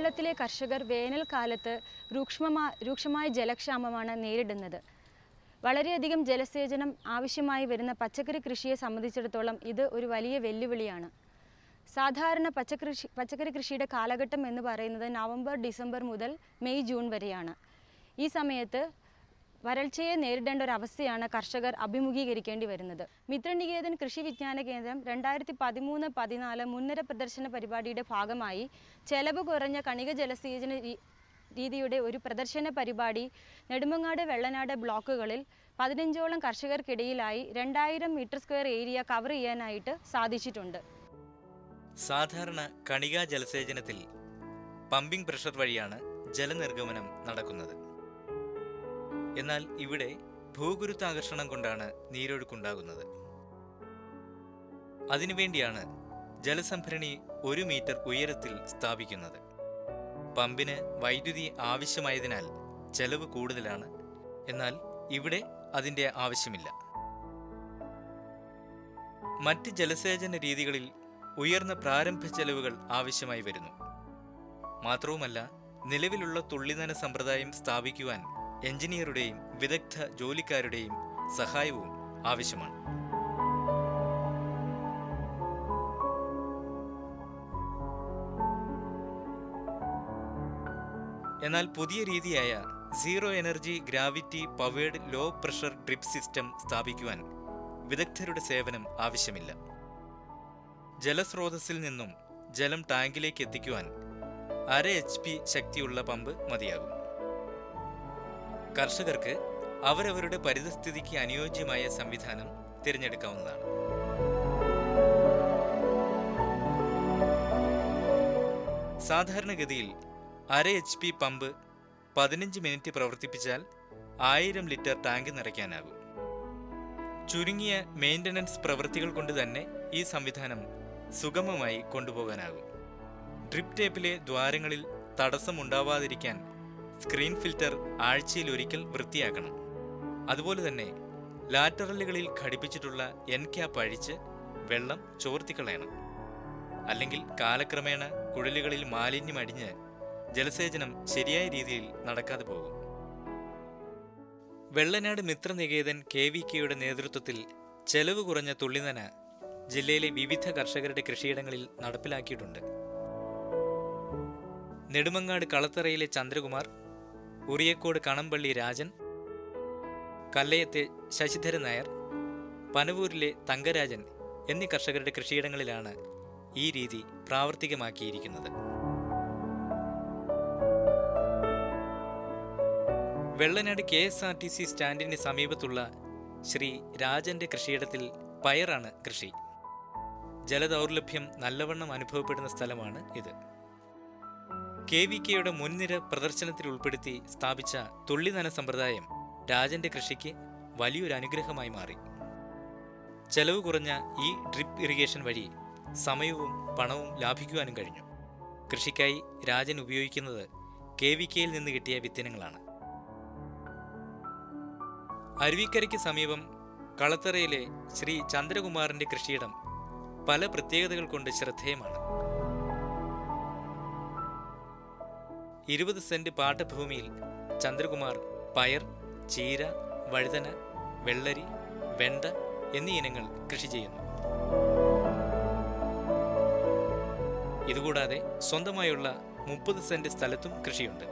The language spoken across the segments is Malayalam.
കേരളത്തിലെ കർഷകർ വേനൽക്കാലത്ത് രൂക്ഷമാ രൂക്ഷമായ ജലക്ഷാമമാണ് നേരിടുന്നത് വളരെയധികം ജലസേചനം ആവശ്യമായി വരുന്ന പച്ചക്കറി കൃഷിയെ സംബന്ധിച്ചിടത്തോളം ഇത് ഒരു വലിയ വെല്ലുവിളിയാണ് സാധാരണ പച്ചക്കറി പച്ചക്കറി കൃഷിയുടെ കാലഘട്ടം എന്ന് പറയുന്നത് നവംബർ ഡിസംബർ മുതൽ മെയ് ജൂൺ വരെയാണ് ഈ സമയത്ത് വരൾച്ചയെ നേരിടേണ്ട ഒരു അവസ്ഥയാണ് കർഷകർ അഭിമുഖീകരിക്കേണ്ടി വരുന്നത് മിത്രനികേതൻ കൃഷി വിജ്ഞാന കേന്ദ്രം രണ്ടായിരത്തി പതിമൂന്ന് പതിനാല് മുൻനിര പ്രദർശന പരിപാടിയുടെ ഭാഗമായി ചെലവ് കുറഞ്ഞ കണിക ജലസേചന രീ- രീതിയുടെ ഒരു പ്രദർശന പരിപാടി നെടുമങ്ങാട് വെള്ളനാട് ബ്ലോക്കുകളിൽ പതിനഞ്ചോളം കർഷകർക്കിടയിലായി രണ്ടായിരം മീറ്റർ സ്ക്വയർ ഏരിയ കവർ ചെയ്യാനായിട്ട് സാധിച്ചിട്ടുണ്ട് സാധാരണ കണികാ ജലസേചനത്തിൽ പമ്പിംഗ് പ്രഷർ വഴിയാണ് ജലനിർഗമനം നടക്കുന്നത് എന്നാൽ ഇവിടെ ഭൂഗുരുത്വാകർഷണം കൊണ്ടാണ് നീരൊഴുക്കുണ്ടാകുന്നത് അതിനുവേണ്ടിയാണ് ജലസംഭരണി ഒരു മീറ്റർ ഉയരത്തിൽ സ്ഥാപിക്കുന്നത് പമ്പിന് വൈദ്യുതി ആവശ്യമായതിനാൽ ചെലവ് കൂടുതലാണ് എന്നാൽ ഇവിടെ അതിൻ്റെ ആവശ്യമില്ല മറ്റ് ജലസേചന രീതികളിൽ ഉയർന്ന പ്രാരംഭ ചെലവുകൾ ആവശ്യമായി വരുന്നു മാത്രവുമല്ല നിലവിലുള്ള തുള്ളിനന സമ്പ്രദായം സ്ഥാപിക്കുവാൻ എഞ്ചിനീയറുടെയും വിദഗ്ധ ജോലിക്കാരുടെയും സഹായവും ആവശ്യമാണ് എന്നാൽ പുതിയ രീതിയായ zero energy gravity powered low pressure drip system സ്ഥാപിക്കുവാൻ വിദഗ്ധരുടെ സേവനം ആവശ്യമില്ല ജലസ്രോതസ്സിൽ നിന്നും ജലം ടാങ്കിലേക്ക് എത്തിക്കുവാൻ അര എച്ച് പി ശക്തിയുള്ള പമ്പ് മതിയാകും കർഷകർക്ക് അവരവരുടെ പരിതസ്ഥിതിക്ക് അനുയോജ്യമായ സംവിധാനം തിരഞ്ഞെടുക്കാവുന്നതാണ് സാധാരണഗതിയിൽ അര എച്ച് പി പമ്പ് പതിനഞ്ച് മിനിറ്റ് പ്രവർത്തിപ്പിച്ചാൽ ആയിരം ലിറ്റർ ടാങ്ക് നിറയ്ക്കാനാകും ചുരുങ്ങിയ മെയിൻ്റനൻസ് പ്രവൃത്തികൾ കൊണ്ട് തന്നെ ഈ സംവിധാനം സുഗമമായി കൊണ്ടുപോകാനാകും ഡ്രിപ്പ് ടേപ്പിലെ ദ്വാരങ്ങളിൽ തടസ്സമുണ്ടാവാതിരിക്കാൻ സ്ക്രീൻ ഫിൽറ്റർ ആഴ്ചയിൽ ഒരിക്കൽ വൃത്തിയാക്കണം അതുപോലെ തന്നെ ലാറ്ററലുകളിൽ ഘടിപ്പിച്ചിട്ടുള്ള എൻ ക്യാപ്പ് അഴിച്ച് വെള്ളം ചോർത്തിക്കളയണം അല്ലെങ്കിൽ കാലക്രമേണ കുഴലുകളിൽ മാലിന്യം അടിഞ്ഞ് ജലസേചനം ശരിയായ രീതിയിൽ നടക്കാതെ പോകും വെള്ളനാട് മിത്രനികേതൻ കെ വി കെയുടെ നേതൃത്വത്തിൽ ചെലവ് കുറഞ്ഞ തുള്ളിനന ജില്ലയിലെ വിവിധ കർഷകരുടെ കൃഷിയിടങ്ങളിൽ നടപ്പിലാക്കിയിട്ടുണ്ട് നെടുമങ്ങാട് കളത്തറയിലെ ചന്ദ്രകുമാർ ഉറിയക്കോട് കണമ്പള്ളി രാജൻ കല്ലയത്തെ ശശിധരൻ നായർ പനവൂരിലെ തങ്കരാജൻ എന്നീ കർഷകരുടെ കൃഷിയിടങ്ങളിലാണ് ഈ രീതി പ്രാവർത്തികമാക്കിയിരിക്കുന്നത് Vellanad K S R T C സ്റ്റാൻഡിന് സമീപത്തുള്ള ശ്രീ രാജന്റെ കൃഷിയിടത്തിൽ പയറാണ് കൃഷി ജലദൗർലഭ്യം നല്ലവണ്ണം അനുഭവപ്പെടുന്ന സ്ഥലമാണ് ഇത് കെ വി കെയുടെ മുൻനിര പ്രദർശനത്തിൽ ഉൾപ്പെടുത്തി സ്ഥാപിച്ച തുള്ളിനന സമ്പ്രദായം രാജന്റെ കൃഷിക്ക് വലിയൊരു അനുഗ്രഹമായി മാറി ചെലവ് കുറഞ്ഞ ഈ ഡ്രിപ്പ് ഇറിഗേഷൻ വഴി സമയവും പണവും ലാഭിക്കുവാനും കഴിഞ്ഞു കൃഷിക്കായി രാജൻ ഉപയോഗിക്കുന്നത് കെ വി കെയിൽ നിന്ന് കിട്ടിയ വിത്തിനങ്ങളാണ് അരുവിക്കരയ്ക്ക് സമീപം കളത്തറയിലെ ശ്രീ ചന്ദ്രകുമാറിന്റെ കൃഷിയിടം പല പ്രത്യേകതകൾ കൊണ്ട് ശ്രദ്ധേയമാണ് ഇരുപത് സെന്റ് പാട്ടഭൂമിയിൽ ചന്ദ്രകുമാർ പയർ ചീര വഴുതന വെള്ളരി വെണ്ട എന്നീ ഇനങ്ങൾ കൃഷി ചെയ്യുന്നു ഇതുകൂടാതെ സ്വന്തമായുള്ള മുപ്പത് സെന്റ് സ്ഥലത്തും കൃഷിയുണ്ട്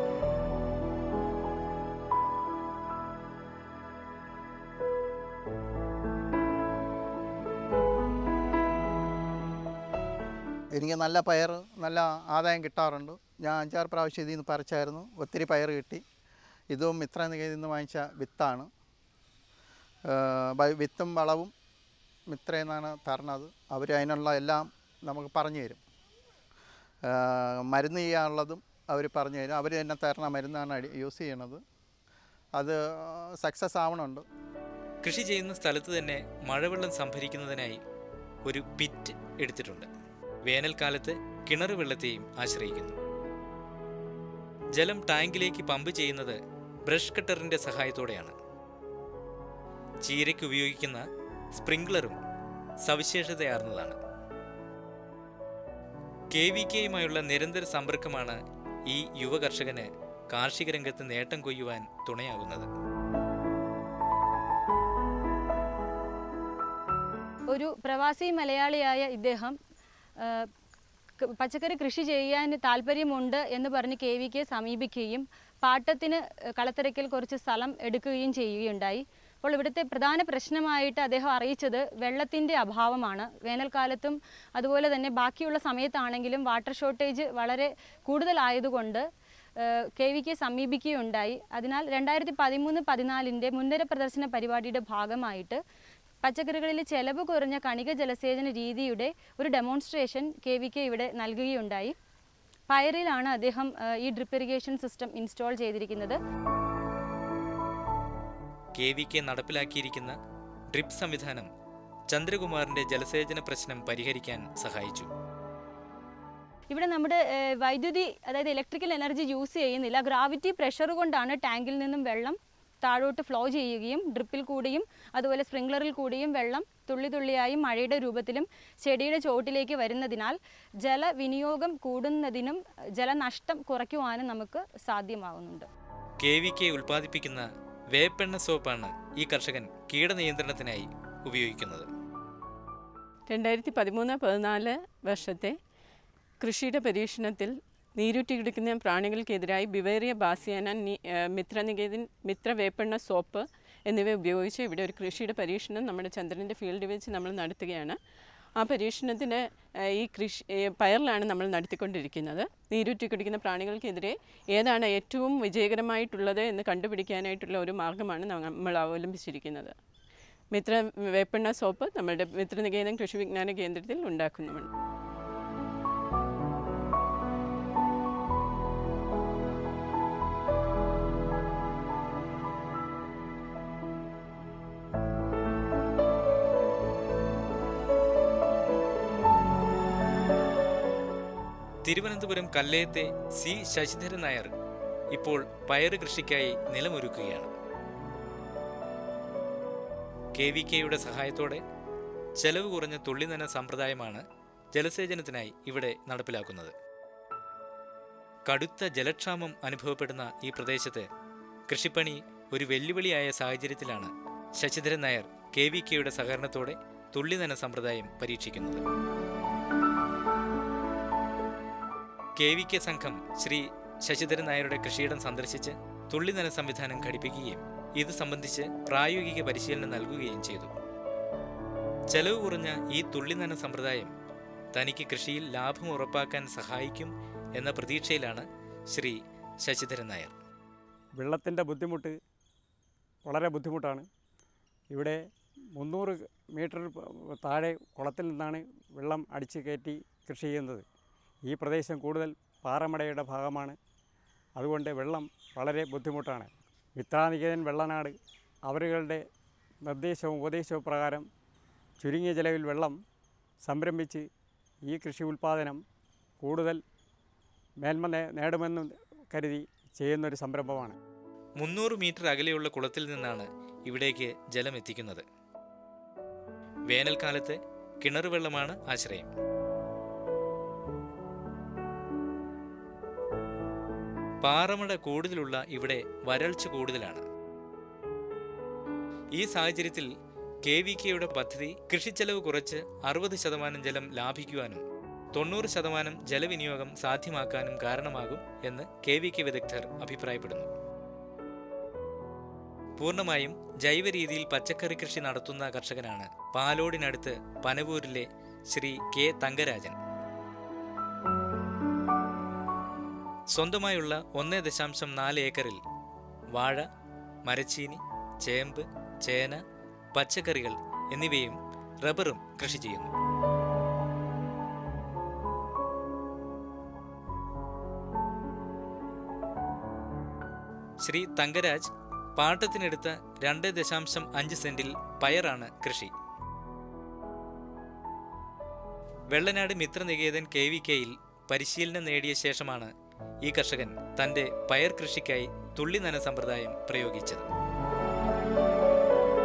എനിക്ക് നല്ല പയർ നല്ല ആദായം കിട്ടാറുണ്ട് ഞാൻ അഞ്ചാറ് പ്രാവശ്യം ഇതിൽ നിന്ന് പറിച്ചായിരുന്നു ഒത്തിരി പയർ കിട്ടി ഇതും മിത്ര നികേതിൽ നിന്ന് വാങ്ങിച്ച വിത്താണ് ഏഹ് ബ- വിത്തും വളവും മിത്രയിൽ നിന്നാണ് തരണത് അവർ അതിനുള്ള എല്ലാം നമുക്ക് പറഞ്ഞു തരും ഏഹ് മരുന്ന് ചെയ്യാനുള്ളതും അവർ പറഞ്ഞു തരും അവർ തന്നെ തരണ മരുന്നാണ് അടി യൂസ് ചെയ്യണത് അത് സക്സസ് ആവണുണ്ട് കൃഷി ചെയ്യുന്ന സ്ഥലത്ത് തന്നെ മഴവെള്ളം സംഭരിക്കുന്നതിനായി ഒരു പിറ്റ് എടുത്തിട്ടുണ്ട് വേനൽക്കാലത്ത് കിണർ വെള്ളത്തെയും ആശ്രയിക്കുന്നു ജലം ടാങ്കിലേക്ക് പമ്പ് ചെയ്യുന്നത് ബ്രഷ് കട്ടറിന്റെ സഹായത്തോടെയാണ് ചീരയ്ക്ക് കെ വി കെയുമായുള്ള നിരന്തര സമ്പർക്കമാണ് ഈ യുവ കർഷകന് കാർഷിക രംഗത്ത് നേട്ടം കൊയ്യുവാൻ തുണയാകുന്നത് ഒരു പ്രവാസി മലയാളിയായ ഇദ്ദേഹം ആ, ക- പച്ചക്കറി കൃഷി ചെയ്യാൻ താല്പര്യമുണ്ട് എന്ന് പറഞ്ഞ് കെ വി കെ സമീപിക്കുകയും പാട്ടത്തിന് കളത്തിരക്കിൽ കുറച്ച് സ്ഥലം എടുക്കുകയും ചെയ്യുകയുണ്ടായി അപ്പോൾ ഇവിടുത്തെ പ്രധാന പ്രശ്നമായിട്ട് അദ്ദേഹം അറിയിച്ചത് വെള്ളത്തിൻ്റെ അഭാവമാണ് വേനൽക്കാലത്തും അതുപോലെ തന്നെ ബാക്കിയുള്ള സമയത്താണെങ്കിലും വാട്ടർ ഷോർട്ടേജ് വളരെ കൂടുതലായതുകൊണ്ട് കെ വി കെ സമീപിക്കുകയുണ്ടായി അതിനാൽ രണ്ടായിരത്തി പതിമൂന്ന് പതിനാലിൻ്റെ മുൻനിര പ്രദർശന പരിപാടിയുടെ ഭാഗമായിട്ട് പച്ചക്കറികളിൽ ചെലവ് കുറഞ്ഞ കണിക ജലസേചന രീതിയുടെ ഒരു ഡെമോൺസ്ട്രേഷൻ കെ വി കെ ഇവിടെ നൽകുകയുണ്ടായി പയറിലാണ് അദ്ദേഹം ആ, ഈ ഡ്രിപ്പ് ഇറിഗേഷൻ സിസ്റ്റം ഇൻസ്റ്റാൾ ചെയ്തിരിക്കുന്നത് കെ വി കെ നടപ്പിലാക്കിയിരിക്കുന്ന ഡ്രിപ്പ് സംവിധാനം ചന്ദ്രകുമാറിന്റെ ജലസേചന പ്രശ്നം പരിഹരിക്കാൻ സഹായിച്ചു ഇവിടെ നമ്മുടെ ഏ, വൈദ്യുതി അതായത് ഇലക്ട്രിക്കൽ എനർജി യൂസ് ചെയ്യുന്നില്ല ഗ്രാവിറ്റി പ്രഷർ കൊണ്ടാണ് ടാങ്കിൽ നിന്നും വെള്ളം താഴോട്ട് ഫ്ലോ ചെയ്യുകയും ഡ്രിപ്പിൽ കൂടിയും അതുപോലെ സ്പ്രിംഗ്ലറിൽ കൂടിയും വെള്ളം തുള്ളി തുള്ളിയായി മഴയുടെ രൂപത്തിലും ചെടിയുടെ ചോട്ടിലേക്ക് വരുന്നതിനാൽ ജലവിനിയോഗം കൂടുന്നതിനും ജലനഷ്ടം കുറയ്ക്കുവാനും നമുക്ക് സാധ്യമാവുന്നുണ്ട് കെ വി കെ ഉൽപ്പാദിപ്പിക്കുന്ന വേപ്പെണ്ണ സോപ്പാണ് ഈ കർഷകൻ കീടനിയന്ത്രണത്തിനായി ഉപയോഗിക്കുന്നത് രണ്ടായിരത്തി പതിമൂന്ന് പതിനാല് വർഷത്തെ കൃഷിയുടെ പരീക്ഷണത്തിൽ നീരുറ്റി കിടക്കുന്ന പ്രാണികൾക്കെതിരായി ബിവേറിയ ബാസിയാന നി- ആ, മിത്രനികേതൻ മിത്ര വേപ്പെണ്ണ സോപ്പ് എന്നിവ ഉപയോഗിച്ച് ഇവിടെ ഒരു കൃഷിയുടെ പരീക്ഷണം നമ്മുടെ ചന്ദ്രൻ്റെ ഫീൽഡിൽ വെച്ച് നമ്മൾ നടത്തുകയാണ് ആ പരീക്ഷണത്തിന് ആ, ഈ കൃഷി ഏ, പയറിലാണ് നമ്മൾ നടത്തിക്കൊണ്ടിരിക്കുന്നത് നീരുറ്റി കുടിക്കുന്ന പ്രാണികൾക്കെതിരെ ഏതാണ് ഏറ്റവും വിജയകരമായിട്ടുള്ളത് എന്ന് കണ്ടുപിടിക്കാനായിട്ടുള്ള ഒരു മാർഗ്ഗമാണ് നമ്മൾ അവലംബിച്ചിരിക്കുന്നത് മിത്ര വേപ്പെണ്ണ സോപ്പ് നമ്മുടെ മിത്രനികേതൻ കൃഷി വിജ്ഞാന കേന്ദ്രത്തിൽ ഉണ്ടാക്കുന്നുമുണ്ട് തിരുവനന്തപുരം കല്ലയത്തെ സി ശശിധരൻ നായർ ഇപ്പോൾ പയറ് കൃഷിക്കായി നിലമൊരുക്കുകയാണ് കെ വി കെയുടെ സഹായത്തോടെ ചെലവ് കുറഞ്ഞ തുള്ളിനന സമ്പ്രദായമാണ് ജലസേചനത്തിനായി ഇവിടെ നടപ്പിലാക്കുന്നത് കടുത്ത ജലക്ഷാമം അനുഭവപ്പെടുന്ന ഈ പ്രദേശത്ത് കൃഷിപ്പണി ഒരു വെല്ലുവിളിയായ സാഹചര്യത്തിലാണ് ശശിധരൻ നായർ കെ വി കെയുടെ സഹകരണത്തോടെ തുള്ളിനന സമ്പ്രദായം പരീക്ഷിക്കുന്നത് കെ വി കെ സംഘം ശ്രീ ശശിധരൻ നായരുടെ കൃഷിയിടം സന്ദർശിച്ച് തുള്ളിനന സംവിധാനം ഘടിപ്പിക്കുകയും ഇത് സംബന്ധിച്ച് പ്രായോഗിക പരിശീലനം നൽകുകയും ചെയ്തു ചെലവ് കുറഞ്ഞ ഈ തുള്ളിനന സമ്പ്രദായം തനിക്ക് കൃഷിയിൽ ലാഭം ഉറപ്പാക്കാൻ സഹായിക്കും എന്ന പ്രതീക്ഷയിലാണ് ശ്രീ ശശിധരൻ നായർ വെള്ളത്തിൻ്റെ ബുദ്ധിമുട്ട് വളരെ ബുദ്ധിമുട്ടാണ് ഇവിടെ മുന്നൂറ് മീറ്റർ പ- താഴെ കുളത്തിൽ നിന്നാണ് വെള്ളം അടിച്ച് കയറ്റി കൃഷി ചെയ്യുന്നത് ഈ പ്രദേശം കൂടുതൽ പാറമടയുടെ ഭാഗമാണ് അതുകൊണ്ട് വെള്ളം വളരെ ബുദ്ധിമുട്ടാണ് മിത്രാനികേതൻ വെള്ളനാട് അവരുകളുടെ നിർദ്ദേശവും ഉപദേശവും പ്രകാരം ചുരുങ്ങിയ ചെലവിൽ വെള്ളം സംരംഭിച്ച് ഈ കൃഷി ഉൽപ്പാദനം കൂടുതൽ മേന്മ നേ- നേടുമെന്ന് കരുതി ചെയ്യുന്നൊരു സംരംഭമാണ് മുന്നൂറ് മീറ്റർ അകലെയുള്ള കുളത്തിൽ നിന്നാണ് ഇവിടേക്ക് ജലം എത്തിക്കുന്നത് വേനൽക്കാലത്ത് കിണർ വെള്ളമാണ് ആശ്രയം പാറമട കൂടുതലുള്ള ഇവിടെ വരൾച്ച കൂടുതലാണ് ഈ സാഹചര്യത്തിൽ കെ വി കെയുടെ പദ്ധതി കൃഷിച്ചെലവ് കുറച്ച് അറുപത് ശതമാനം ജലം ലാഭിക്കുവാനും തൊണ്ണൂറ് ശതമാനം ജലവിനിയോഗം സാധ്യമാക്കാനും കാരണമാകും എന്ന് കെ വി കെ വിദഗ്ധർ അഭിപ്രായപ്പെടുന്നു പൂർണ്ണമായും ജൈവ രീതിയിൽ പച്ചക്കറി കൃഷി നടത്തുന്ന കർഷകനാണ് പാലോടിനടുത്ത് പനവൂരിലെ ശ്രീ കെ തങ്കരാജൻ സ്വന്തമായുള്ള ഒന്നേ ദശാംശം നാല് ഏക്കറിൽ വാഴ മരച്ചീനി ചേമ്പ് ചേന പച്ചക്കറികൾ എന്നിവയും റബ്ബറും കൃഷി ചെയ്യുന്നു ശ്രീ തങ്കരാജ് പാട്ടത്തിനെടുത്ത രണ്ട് ദശാംശം അഞ്ച് സെന്റിൽ പയറാണ് കൃഷി വെള്ളനാട് മിത്രനികേതൻ കെ വി കെയിൽ പരിശീലനം നേടിയ ശേഷമാണ് ഈ കർഷകൻ തന്റെ പയർ കൃഷിക്കായി തുള്ളിനന സമ്പ്രദായം പ്രയോഗിച്ചത്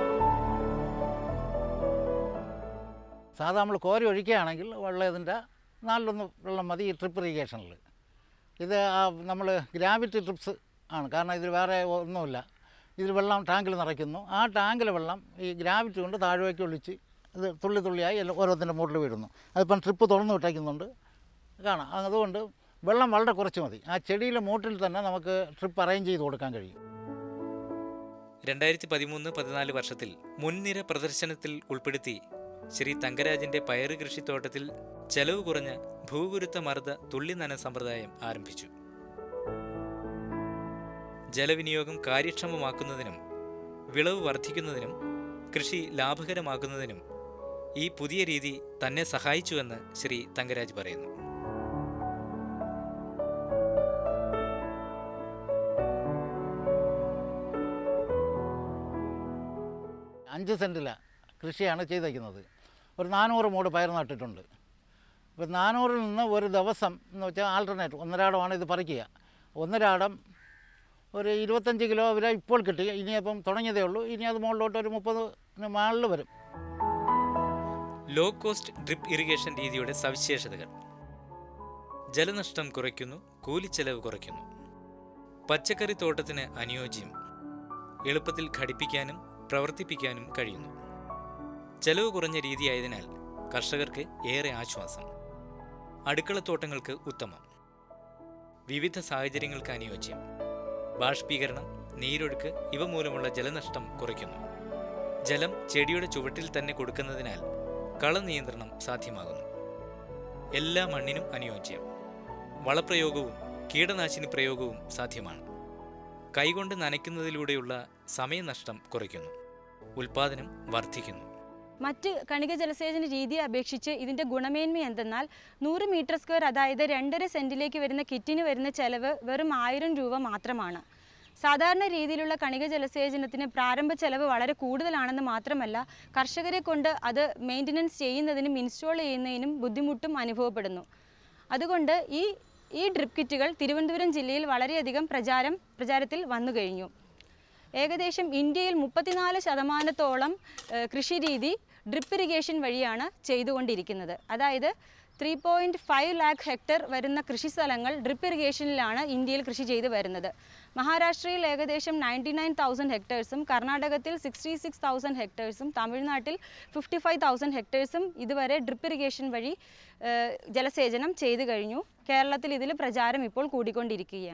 സാധാ നമ്മൾ കോരി ഒഴിക്കുകയാണെങ്കിൽ വെള്ളം ഇതിൻ്റെ നാലിലൊന്ന് വെള്ളം മതി ഈ ട്രിപ്പ് ഇറിഗേഷനിൽ ഇത് നമ്മൾ ഗ്രാവിറ്റി ട്രിപ്സ് ആണ് കാരണം ഇതിൽ വേറെ ഒന്നുമില്ല ഇതിൽ വെള്ളം ടാങ്കിൽ നിറയ്ക്കുന്നു ആ ടാങ്കിലെ വെള്ളം ഈ ഗ്രാവിറ്റി കൊണ്ട് താഴേക്ക് ഒളിച്ച് ഇത് തുള്ളി തുള്ളിയായി എല്ലാം ഓരോത്തിൻ്റെ മുകളിൽ വീഴുന്നു അതിപ്പം ട്രിപ്പ് തുറന്നു വിട്ടേക്കുന്നുണ്ട് കാണാം അതുകൊണ്ട് വെള്ളം വളരെ കുറച്ച് മതി ആ ചെടിയിലെ മൂട്ടിൽ തന്നെ നമുക്ക് ട്രിപ്പ് അറേഞ്ച് ചെയ്ത് കൊടുക്കാൻ കഴിയും രണ്ടായിരത്തി പതിമൂന്ന് പതിനാല് വർഷത്തിൽ മുൻനിര പ്രദർശനത്തിൽ ഉൾപ്പെടുത്തി ശ്രീ തങ്കരാജന്റെ പയറ് കൃഷിത്തോട്ടത്തിൽ ചെലവ് കുറഞ്ഞ ഭൂഗുരുത്ത മർദ്ദ തുള്ളിനന സമ്പ്രദായം ആരംഭിച്ചു ജലവിനിയോഗം കാര്യക്ഷമമാക്കുന്നതിനും വിളവ് വർദ്ധിക്കുന്നതിനും കൃഷി ലാഭകരമാക്കുന്നതിനും ഈ പുതിയ രീതി തന്നെ സഹായിച്ചുവെന്ന് ശ്രീ തങ്കരാജ് പറയുന്നു അഞ്ച് സെൻറ്റില കൃഷിയാണ് ചെയ്തേക്കുന്നത് ഒരു നാനൂറ് മൂട് പയർ നട്ടിട്ടുണ്ട് ഇപ്പോൾ നാനൂറിൽ നിന്ന് ഒരു ദിവസം എന്ന് വെച്ചാൽ ആൾട്ടർനേറ്റ് ഒന്നരാടമാണ് ഇത് പറിക്കുക ഒന്നരാടം ഒരു ഇരുപത്തഞ്ച് കിലോ വരെ ഇപ്പോൾ കിട്ടി ഇനിയപ്പം തുടങ്ങിയതേ ഉള്ളൂ ഇനി അത് മുകളിലോട്ട് ഒരു മുപ്പത് മുകളിൽ വരും ലോ കോസ്റ്റ് ഡ്രിപ്പ് ഇറിഗേഷൻ രീതിയുടെ സവിശേഷതകൾ ജലനഷ്ടം കുറയ്ക്കുന്നു കൂലിച്ചെലവ് കുറയ്ക്കുന്നു പച്ചക്കറി തോട്ടത്തിന് അനുയോജ്യം എളുപ്പത്തിൽ ഘടിപ്പിക്കാനും പ്രവർത്തിപ്പിക്കാനും കഴിയുന്നു ചെലവ് കുറഞ്ഞ രീതിയായതിനാൽ കർഷകർക്ക് ഏറെ ആശ്വാസം അടുക്കളത്തോട്ടങ്ങൾക്ക് ഉത്തമം വിവിധ സാഹചര്യങ്ങൾക്ക് അനുയോജ്യം ബാഷ്പീകരണം നീരൊഴുക്ക് ഇവ മൂലമുള്ള ജലനഷ്ടം കുറയ്ക്കുന്നു ജലം ചെടിയുടെ ചുവട്ടിൽ തന്നെ കൊടുക്കുന്നതിനാൽ കളനിയന്ത്രണം സാധ്യമാകുന്നു എല്ലാ മണ്ണിനും അനുയോജ്യം വളപ്രയോഗവും കീടനാശിനി പ്രയോഗവും സാധ്യമാണ് കൈകൊണ്ട് നനയ്ക്കുന്നതിലൂടെയുള്ള സമയനഷ്ടം കുറയ്ക്കുന്നു ഉൽപാദനം വർദ്ധിക്കുന്നു മറ്റ് കണിക ജലസേചന രീതിയെ അപേക്ഷിച്ച് ഇതിൻ്റെ ഗുണമേന്മ എന്തെന്നാൽ നൂറ് മീറ്റർ സ്ക്വയർ അതായത് രണ്ടര സെൻറ്റിലേക്ക് വരുന്ന കിറ്റിന് വരുന്ന ചെലവ് വെറും ആയിരം രൂപ മാത്രമാണ് സാധാരണ രീതിയിലുള്ള കണിക ജലസേചനത്തിന് പ്രാരംഭ ചെലവ് വളരെ കൂടുതലാണെന്ന് മാത്രമല്ല കർഷകരെ കൊണ്ട് അത് മെയിൻ്റനൻസ് ചെയ്യുന്നതിനും ഇൻസ്റ്റാൾ ചെയ്യുന്നതിനും ബുദ്ധിമുട്ടും അനുഭവപ്പെടുന്നു അതുകൊണ്ട് ഈ ഈ ഡ്രിപ്പ് കിറ്റുകൾ തിരുവനന്തപുരം ജില്ലയിൽ വളരെയധികം പ്രചാരം പ്രചാരത്തിൽ വന്നു കഴിഞ്ഞു ഏകദേശം ഇന്ത്യയിൽ മുപ്പത്തിനാല് ശതമാനത്തോളം ഏഹ്, കൃഷിരീതി ഡ്രിപ്പ് ഇറിഗേഷൻ വഴിയാണ് ചെയ്തുകൊണ്ടിരിക്കുന്നത് അതായത് three point five lakh hectare വരുന്ന കൃഷി സ്ഥലങ്ങൾ ഡ്രിപ്പ് ഇറിഗേഷനിലാണ് ഇന്ത്യയിൽ കൃഷി ചെയ്ത് വരുന്നത് മഹാരാഷ്ട്രയിൽ ഏകദേശം നയൻറ്റി നയൻ തൗസൻഡ് ഹെക്ടേഴ്സും കർണാടകത്തിൽ സിക്സ്റ്റി സിക്സ് തൗസൻഡ് ഹെക്ടേഴ്സും തമിഴ്നാട്ടിൽ ഫിഫ്റ്റി ഫൈവ് തൗസൻഡ് ഹെക്ടേഴ്സും ഇതുവരെ ഡ്രിപ്പ് ഇറിഗേഷൻ വഴി ഏഹ്, ജലസേചനം ചെയ്തു കഴിഞ്ഞു കേരളത്തിൽ ഇതിൽ പ്രചാരം ഇപ്പോൾ കൂടിക്കൊണ്ടിരിക്കുകയാണ്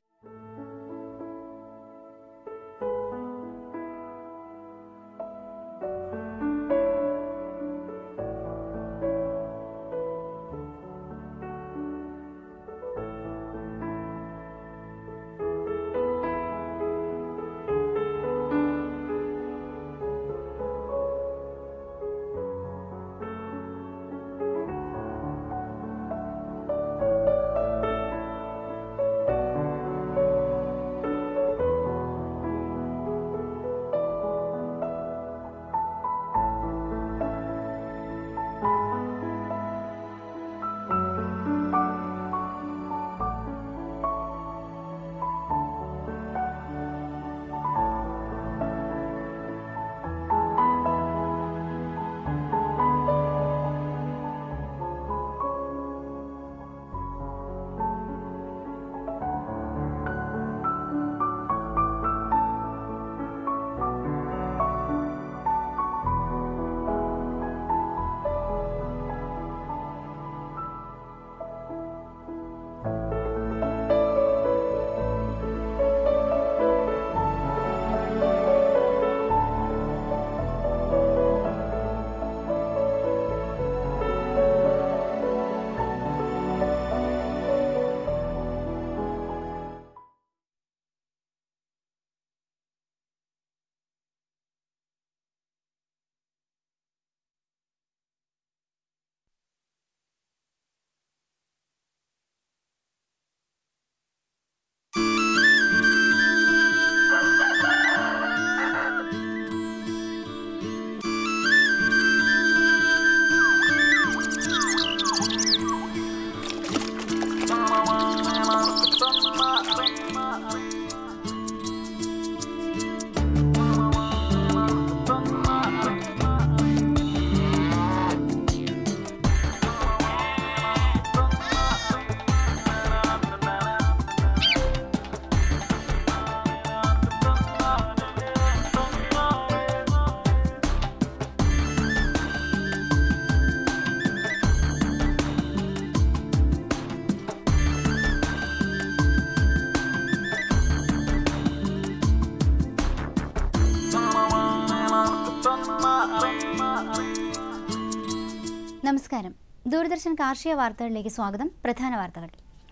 നമസ്കാരം ദൂരദർശൻ കാർഷിക വാർത്തകളിലേക്ക് സ്വാഗതം പ്രധാന വാർത്തകൾ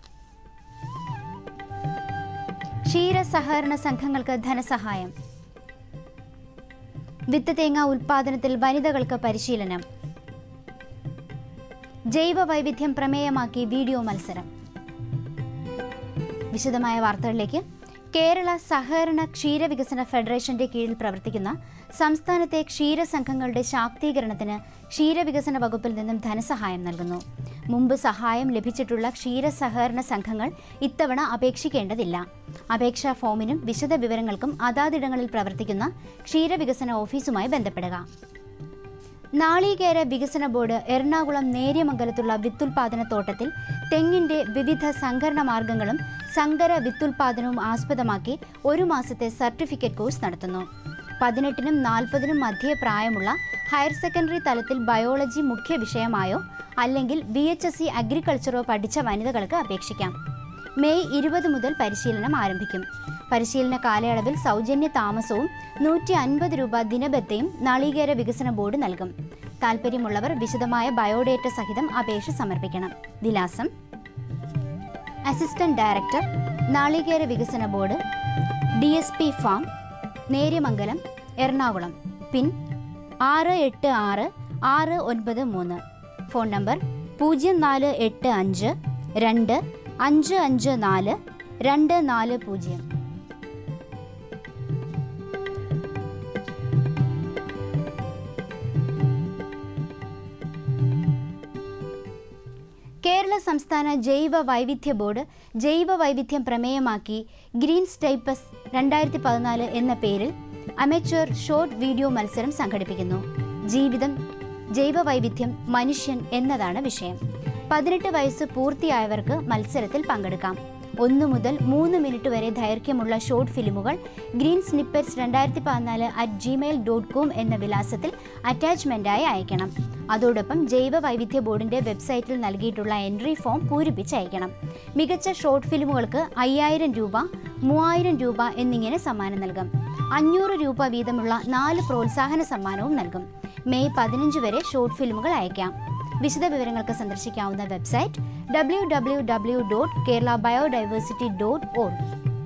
ക്ഷീര സഹകരണ സംഘങ്ങൾക്ക് ധനസഹായം വിത്ത് തേങ്ങ ഉൽപാദനത്തിൽ വനിതകൾക്ക് പരിശീലനം ജൈവ വൈവിധ്യം പ്രമേയമാക്കി വീഡിയോ മത്സരം വിശദമായ വാർത്തകളിലേക്ക് കേരള സഹകരണ ക്ഷീരവികസന ഫെഡറേഷന്റെ കീഴിൽ പ്രവർത്തിക്കുന്ന സംസ്ഥാനത്തെ ക്ഷീരസംഘങ്ങളുടെ ശാക്തീകരണത്തിന് ക്ഷീരവികസന വകുപ്പിൽ നിന്നും ധനസഹായം നൽകുന്നു മുമ്പ് സഹായം ലഭിച്ചിട്ടുള്ള ക്ഷീര സഹകരണ സംഘങ്ങൾ ഇത്തവണ അപേക്ഷിക്കേണ്ടതില്ല അപേക്ഷാ ഫോമിനും വിശദ വിവരങ്ങൾക്കും അതാതിടങ്ങളിൽ പ്രവർത്തിക്കുന്ന ക്ഷീരവികസന ഓഫീസുമായി ബന്ധപ്പെടുക നാളികേര വികസന ബോർഡ് എറണാകുളം നേര്യമംഗലത്തുള്ള വിത്തുൽപാദന തോട്ടത്തിൽ തെങ്ങിന്റെ വിവിധ സംഭരണ മാർഗങ്ങളും സങ്കര വിത്തുൽപാദനവും ആസ്പദമാക്കി ഒരു മാസത്തെ സർട്ടിഫിക്കറ്റ് കോഴ്സ് നടത്തുന്നു പതിനെട്ടിനും നാൽപ്പതിനും മധ്യേ പ്രായമുള്ള ഹയർ സെക്കൻഡറി തലത്തിൽ ബയോളജി മുഖ്യ വിഷയമായോ അല്ലെങ്കിൽ ബി എച്ച് എസ് സി അഗ്രികൾച്ചറോ പഠിച്ച വനിതകൾക്ക് അപേക്ഷിക്കാം മെയ് ഇരുപത് മുതൽ പരിശീലനം ആരംഭിക്കും പരിശീലന കാലയളവിൽ സൗജന്യ താമസവും നൂറ്റി അൻപത് രൂപ ദിനബത്തയും നാളികേര വികസന ബോർഡ് നൽകും താൽപ്പര്യമുള്ളവർ വിശദമായ ബയോഡേറ്റ സഹിതം അപേക്ഷ സമർപ്പിക്കണം വിലാസം അസിസ്റ്റന്റ് ഡയറക്ടർ നാളികേര വികസന board D S P farm Neriamangalam Ernakulam pin ആറ് എട്ട് ആറ് ആറ് ഒൻപത് മൂന്ന് ഫോൺ നമ്പർ പൂജ്യം നാല് എട്ട് അഞ്ച് രണ്ട് അഞ്ച് അഞ്ച് നാല് രണ്ട് നാല് പൂജ്യം കേരള സംസ്ഥാന ജൈവ വൈവിധ്യ ബോർഡ് ജൈവ വൈവിധ്യം പ്രമേയമാക്കി ഗ്രീൻ സ്റ്റൈപ്പസ് രണ്ടായിരത്തി പതിനാല് എന്ന പേരിൽ അമേച്വർ ഷോർട്ട് വീഡിയോ മത്സരം സംഘടിപ്പിക്കുന്നു ജീവിതം ജൈവ വൈവിധ്യം മനുഷ്യൻ എന്നതാണ് വിഷയം പതിനെട്ട് വയസ്സ് പൂർത്തിയായവർക്ക് മത്സരത്തിൽ പങ്കെടുക്കാം ഒന്ന് മുതൽ മൂന്ന് മിനിറ്റ് വരെ ദൈർഘ്യമുള്ള ഷോർട്ട് ഫിലിമുകൾ ഗ്രീൻ സ്നിപ്പറ്റ്സ് രണ്ടായിരത്തി പതിനാല് അറ്റ് ജിമെയിൽ ഡോട്ട് കോം എന്ന വിലാസത്തിൽ അറ്റാച്ച്മെൻറ്റായി അയക്കണം അതോടൊപ്പം ജൈവ വൈവിധ്യ ബോർഡിൻ്റെ വെബ്സൈറ്റിൽ നൽകിയിട്ടുള്ള എൻട്രി ഫോം പൂരിപ്പിച്ച് അയക്കണം മികച്ച ഷോർട്ട് ഫിലിമുകൾക്ക് അയ്യായിരം രൂപ മൂവായിരം രൂപ എന്നിങ്ങനെ സമ്മാനം നൽകും അഞ്ഞൂറ് രൂപ വീതമുള്ള നാല് പ്രോത്സാഹന സമ്മാനവും നൽകും മെയ് പതിനഞ്ച് വരെ ഷോർട്ട് ഫിലിമുകൾ അയക്കാം വിശദ വിവരങ്ങൾക്ക് സന്ദർശിക്കാവുന്ന website W W W dot Kerala biodiversity dot org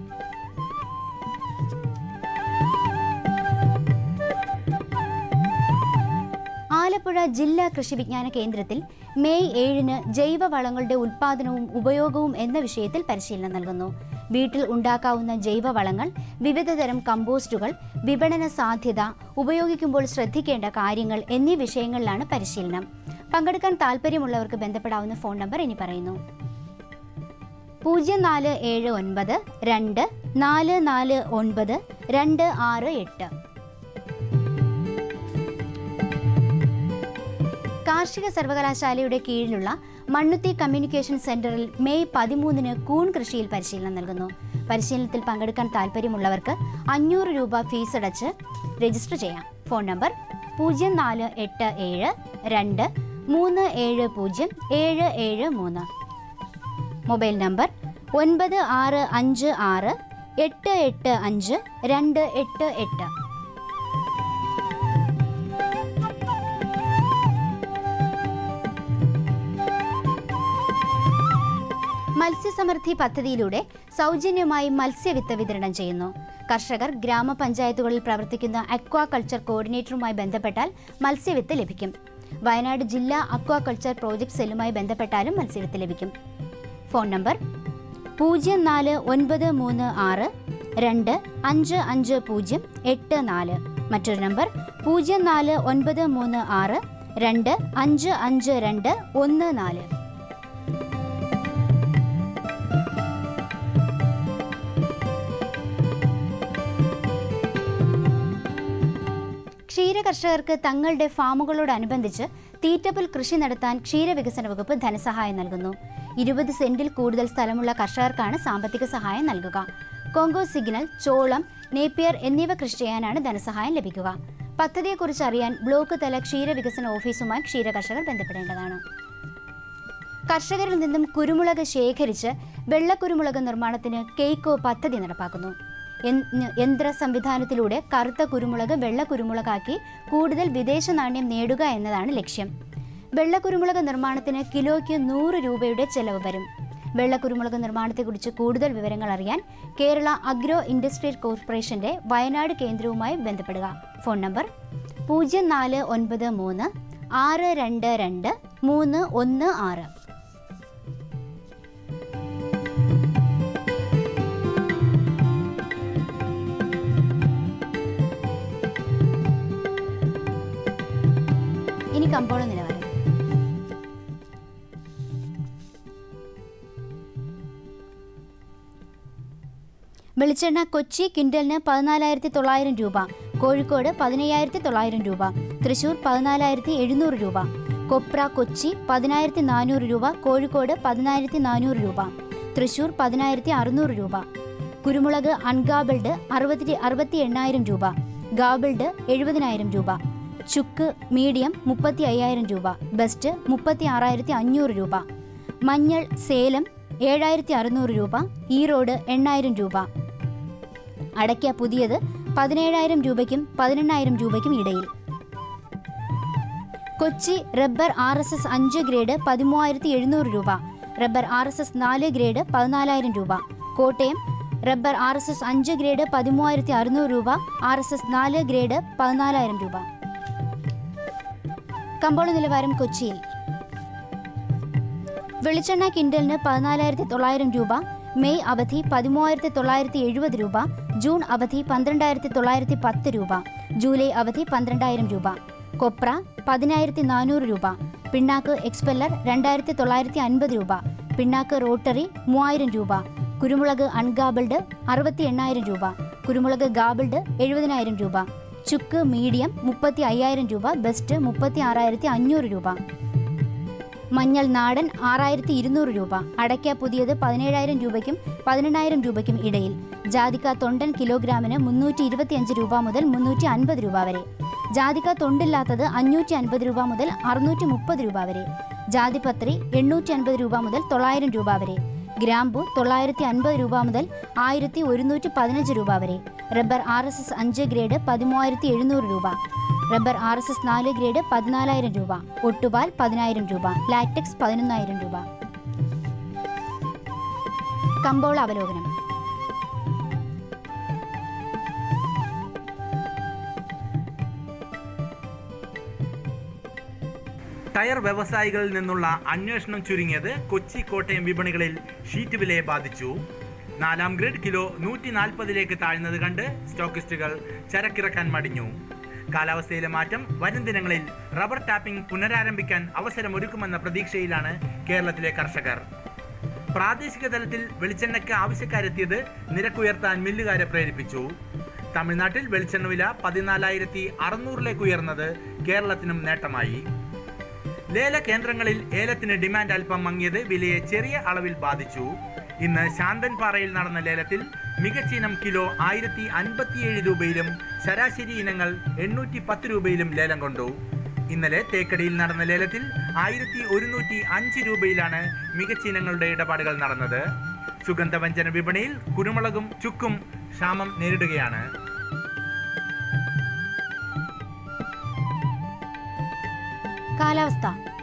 Alappuzha ജില്ലാ കൃഷി വിജ്ഞാന കേന്ദ്രത്തിൽ മെയ് ഏഴിന് ജൈവവളങ്ങളുടെ ഉൽപ്പാദനവും ഉപയോഗവും എന്ന വിഷയത്തിൽ പരിശീലനം നൽകുന്നു വീട്ടിൽ ഉണ്ടാക്കാവുന്ന ജൈവവളങ്ങൾ വിവിധതരം കമ്പോസ്റ്റുകൾ വിപണന സാധ്യത ഉപയോഗിക്കുമ്പോൾ ശ്രദ്ധിക്കേണ്ട കാര്യങ്ങൾ എന്നീ വിഷയങ്ങളിലാണ് പരിശീലനം പങ്കെടുക്കാൻ താല്പര്യമുള്ളവർക്ക് ബന്ധപ്പെടാവുന്ന ഫോൺ നമ്പർ ഇനി പറയുന്നു പൂജ്യം നാല് ഏഴ് ഒൻപത് രണ്ട് നാല് നാല് ഒൻപത് രണ്ട് ആറ് എട്ട് കാർഷിക സർവകലാശാലയുടെ കീഴിലുള്ള മണ്ണുത്തി കമ്മ്യൂണിക്കേഷൻ സെന്ററിൽ മെയ് പതിമൂന്നിന് കൂൺ കൃഷിയിൽ പരിശീലനം നൽകുന്നു പരിശീലനത്തിൽ പങ്കെടുക്കാൻ താല്പര്യമുള്ളവർക്ക് അഞ്ഞൂറ് രൂപ ഫീസ് അടച്ച് രജിസ്റ്റർ ചെയ്യാം ഫോൺ നമ്പർ പൂജ്യം നാല് എട്ട് ഏഴ് രണ്ട് മൂന്ന് ഏഴ് പൂജ്യം ഏഴ് ഏഴ് മൂന്ന് മൊബൈൽ നമ്പർ ഒൻപത് ആറ് അഞ്ച് ആറ് എട്ട് എട്ട് അഞ്ച് രണ്ട് എട്ട് എട്ട് മത്സ്യസമൃദ്ധി പദ്ധതിയിലൂടെ സൗജന്യമായി മത്സ്യവിത്ത് വിതരണം ചെയ്യുന്നു കർഷകർ ഗ്രാമപഞ്ചായത്തുകളിൽ പ്രവർത്തിക്കുന്ന അക്വാകൾച്ചർ കോർഡിനേറ്ററുമായി ബന്ധപ്പെട്ടാൽ മത്സ്യവിത്ത് ലഭിക്കും വയനാട് ജില്ലാ അക്വാകൾച്ചർ പ്രോജക്ട് സെല്ലുമായി ബന്ധപ്പെട്ടാലും മത്സ്യവിത്ത് ലഭിക്കും ഫോൺ നമ്പർ പൂജ്യം നാല് ഒൻപത് മൂന്ന് ആറ് രണ്ട് അഞ്ച് അഞ്ച് പൂജ്യം എട്ട് നാല് മറ്റൊരു നമ്പർ പൂജ്യം നാല് ഒൻപത് മൂന്ന് ആറ് രണ്ട് അഞ്ച് അഞ്ച് രണ്ട് ഒന്ന് നാല് ക്ഷീര കർഷകർക്ക് തങ്ങളുടെ ഫാമുകളോടനുബന്ധിച്ച് തീറ്റപ്പുൽ കൃഷി നടത്താൻ ക്ഷീരവികസന വകുപ്പ് ധനസഹായം നൽകുന്നു ഇരുപത് സെന്റിൽ കൂടുതൽ സ്ഥലമുള്ള കർഷകർക്കാണ് സാമ്പത്തിക സഹായം നൽകുക കോങ്കോ സിഗ്നൽ ചോളം നേപ്പിയർ എന്നിവ കൃഷി ചെയ്യാനാണ് ധനസഹായം ലഭിക്കുക പദ്ധതിയെക്കുറിച്ച് അറിയാൻ ബ്ലോക്ക് തല ക്ഷീരവികസന ഓഫീസുമായി ക്ഷീര കർഷകർ ബന്ധപ്പെടേണ്ടതാണ് കർഷകരിൽ നിന്നും കുരുമുളക് ശേഖരിച്ച് വെള്ളക്കുരുമുളക് നിർമ്മാണത്തിന് കെയ്ക്കോ പദ്ധതി നടപ്പാക്കുന്നു യന്- യന്ത്ര സംവിധാനത്തിലൂടെ കറുത്ത കുരുമുളക് വെള്ള കുരുമുളകാക്കി കൂടുതൽ വിദേശ നാണ്യം നേടുക എന്നതാണ് ലക്ഷ്യം വെള്ളക്കുരുമുളക് നിർമ്മാണത്തിന് കിലോയ്ക്ക് നൂറ് രൂപയുടെ ചെലവ് വരും വെള്ളക്കുരുമുളക് നിർമ്മാണത്തെക്കുറിച്ച് കൂടുതൽ വിവരങ്ങൾ അറിയാൻ കേരള അഗ്രോ ഇൻഡസ്ട്രിയൽ കോർപ്പറേഷന്റെ വയനാട് കേന്ദ്രവുമായി ബന്ധപ്പെടുക ഫോൺ നമ്പർ പൂജ്യം നാല് ഒൻപത് മൂന്ന് ആറ് രണ്ട് രണ്ട് മൂന്ന് ഒന്ന് ആറ് ഇനി കമ്പോള നിലവാരം വെളിച്ചെണ്ണ കൊച്ചി ക്വിൻ്റലിന് പതിനാലായിരത്തി തൊള്ളായിരം രൂപ കോഴിക്കോട് പതിനയ്യായിരത്തി തൊള്ളായിരം രൂപ തൃശൂർ പതിനാലായിരത്തി എഴുന്നൂറ് രൂപ കൊപ്ര കൊച്ചി പതിനായിരത്തി നാനൂറ് രൂപ കോഴിക്കോട് പതിനായിരത്തി നാനൂറ് രൂപ തൃശൂർ പതിനായിരത്തി അറുന്നൂറ് രൂപ കുരുമുളക് അൺഗാബിൾഡ് അറുപത്തി അറുപത്തി എണ്ണായിരം രൂപ ഗാബിൾഡ് എഴുപതിനായിരം രൂപ ചുക്ക് മീഡിയം മുപ്പത്തി അയ്യായിരം രൂപ ബെസ്റ്റ് മുപ്പത്തി ആറായിരത്തി അഞ്ഞൂറ് രൂപ മഞ്ഞൾ സേലം ഏഴായിരത്തി അറുന്നൂറ് രൂപ ഈറോഡ് എണ്ണായിരം രൂപ അടയ്ക്ക പുതിയത് പതിനേഴായിരം രൂപയ്ക്കും പതിനെണ്ണായിരം രൂപയ്ക്കും ഇടയിൽ Kochi rubber R S S അഞ്ച് ഗ്രേഡ് പതിമൂവായിരത്തി എഴുന്നൂറ് രൂപ റബ്ബർ ആർ എസ് എസ് നാല് ഗ്രേഡ് പതിനാലായിരം രൂപ Kottayam rubber R S S അഞ്ച് ഗ്രേഡ് പതിമൂവായിരത്തി അറുന്നൂറ് രൂപ ആർ എസ് എസ് നാല് ഗ്രേഡ് പതിനാലായിരം രൂപ കമ്പോള നിലവാരം കൊച്ചിയിൽ വെളിച്ചെണ്ണ കിൻഡലിന് പതിനാലായിരത്തി തൊള്ളായിരം രൂപ മെയ് അവധി പതിമൂവായിരത്തി തൊള്ളായിരത്തി എഴുപത് രൂപ ജൂൺ അവധി പന്ത്രണ്ടായിരത്തി തൊള്ളായിരത്തി പത്ത് രൂപ ജൂലൈ അവധി പന്ത്രണ്ടായിരം രൂപ കൊപ്ര പതിനായിരത്തി നാനൂറ് രൂപ പിണ്ണാക്ക് എക്സ്പെല്ലർ രണ്ടായിരത്തി തൊള്ളായിരത്തി അൻപത് രൂപ പിണ്ണാക്ക് റോട്ടറി മൂവായിരം രൂപ കുരുമുളക് അൺഗാബിൾഡ് അറുപത്തി എണ്ണായിരം രൂപ കുരുമുളക് ഗാബിൾഡ് എഴുപതിനായിരം രൂപ ചുക്ക് മീഡിയം മുപ്പത്തി അയ്യായിരം രൂപ ബെസ്റ്റ് മുപ്പത്തി ആറായിരത്തി അഞ്ഞൂറ് രൂപ മഞ്ഞൾ നാടൻ ആറായിരത്തി ഇരുന്നൂറ് രൂപ അടയ്ക്ക പുതിയത് പതിനേഴായിരം രൂപയ്ക്കും പതിനെണ്ണായിരം രൂപയ്ക്കും ഇടയിൽ ജാതിക്ക തൊണ്ടൻ കിലോഗ്രാമിന് മുന്നൂറ്റി ഇരുപത്തിയഞ്ച് രൂപ മുതൽ മുന്നൂറ്റി അൻപത് രൂപ വരെ ജാതിക്ക തൊണ്ടില്ലാത്തത് അഞ്ഞൂറ്റി അൻപത് രൂപ മുതൽ അറുന്നൂറ്റി മുപ്പത് രൂപ വരെ ജാതിപത്രി എണ്ണൂറ്റി അൻപത് രൂപ മുതൽ തൊള്ളായിരം രൂപ വരെ ഗ്രാമ്പു തൊള്ളായിരത്തി അൻപത് രൂപ മുതൽ ആയിരത്തി ഒരുന്നൂറ്റി പതിനഞ്ച് രൂപ വരെ റബ്ബർ ആർ എസ് എസ് അഞ്ച് ഗ്രേഡ് പതിമൂവായിരത്തി എഴുന്നൂറ് രൂപ റബ്ബർ ആർ എസ് എസ് നാല് ഗ്രേഡ് പതിനാലായിരം രൂപ ഒട്ടുപാൽ പതിനായിരം രൂപ ലാറ്റക്സ് പതിനൊന്നായിരം രൂപ കമ്പോള അവലോകനം ടയർ വ്യവസായികളിൽ നിന്നുള്ള അന്വേഷണം ചുരുങ്ങിയത് കൊച്ചി കോട്ടയം വിപണികളിൽ ഷീറ്റ് വിലയെ ബാധിച്ചു നാലാം ഗ്രേഡ് കിലോ നൂറ്റി നാൽപ്പതിലേക്ക് താഴ്ന്നത് കണ്ട് സ്റ്റോക്കിസ്റ്റുകൾ ചരക്കിറക്കാൻ മടിഞ്ഞു കാലാവസ്ഥയിലെ മാറ്റം വരും ദിനങ്ങളിൽ റബ്ബർ ടാപ്പിംഗ് പുനരാരംഭിക്കാൻ അവസരമൊരുക്കുമെന്ന പ്രതീക്ഷയിലാണ് കേരളത്തിലെ കർഷകർ പ്രാദേശിക തലത്തിൽ വെളിച്ചെണ്ണയ്ക്ക് ആവശ്യക്കാരെത്തിയത് നിരക്കുയർത്താൻ മില്ലുകാരെ പ്രേരിപ്പിച്ചു തമിഴ്നാട്ടിൽ വെളിച്ചെണ്ണ വില പതിനാലായിരത്തി അറുന്നൂറിലേക്ക് ഉയർന്നത് കേരളത്തിനും നേട്ടമായി ലേല കേന്ദ്രങ്ങളിൽ ഏലത്തിന് ഡിമാൻഡ് അല്പം മങ്ങിയത് വിലയെ ചെറിയ അളവിൽ ബാധിച്ചു ഇന്ന് ശാന്തൻപാറയിൽ നടന്ന ലേലത്തിൽ മികച്ച ഇനം കിലോ ആയിരത്തി അൻപത്തിയേഴ് രൂപയിലും ശരാശരി ഇനങ്ങൾ എണ്ണൂറ്റി പത്ത് രൂപയിലും ലേലം കൊണ്ടു ഇന്നലെ തേക്കടിയിൽ നടന്ന ലേലത്തിൽ ആയിരത്തി ഒരുന്നൂറ്റി അഞ്ച് രൂപയിലാണ് മികച്ച ഇനങ്ങളുടെ ഇടപാടുകൾ നടന്നത് സുഗന്ധവ്യഞ്ജന വിപണിയിൽ കുരുമുളകും ചുക്കും ക്ഷാമം നേരിടുകയാണ് കാലാവസ്ഥ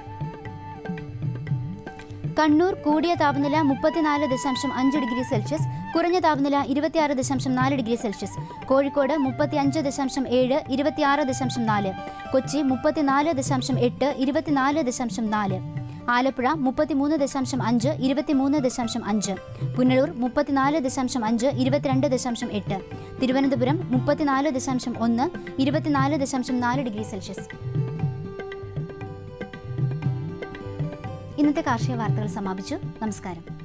കണ്ണൂർ കൂടിയ താപനില മുപ്പത്തിനാല് ദശാംശം അഞ്ച് ഡിഗ്രി സെൽഷ്യസ് കുറഞ്ഞ താപനില ഇരുപത്തിയാറ് ദശാംശം നാല് ഡിഗ്രി സെൽഷ്യസ് കോഴിക്കോട് മുപ്പത്തിയഞ്ച് ദശാംശം ഏഴ് ഇരുപത്തിയാറ് ദശാംശം നാല് കൊച്ചി മുപ്പത്തിനാല് ദശാംശം എട്ട് ഇരുപത്തിനാല് ദശാംശം നാല് ആലപ്പുഴ മുപ്പത്തിമൂന്ന് ദശാംശം അഞ്ച് ഇരുപത്തിമൂന്ന് ദശാംശം അഞ്ച് പുനലൂർ മുപ്പത്തിനാല് ദശാംശം അഞ്ച് ഇരുപത്തിരണ്ട് ദശാംശം എട്ട് തിരുവനന്തപുരം മുപ്പത്തിനാല് ദശാംശം ഒന്ന് ഇരുപത്തിനാല് ദശാംശം നാല് ഡിഗ്രി സെൽഷ്യസ് ഇന്നത്തെ കാർഷിക വാർത്തകൾ സമാപിച്ചു നമസ്കാരം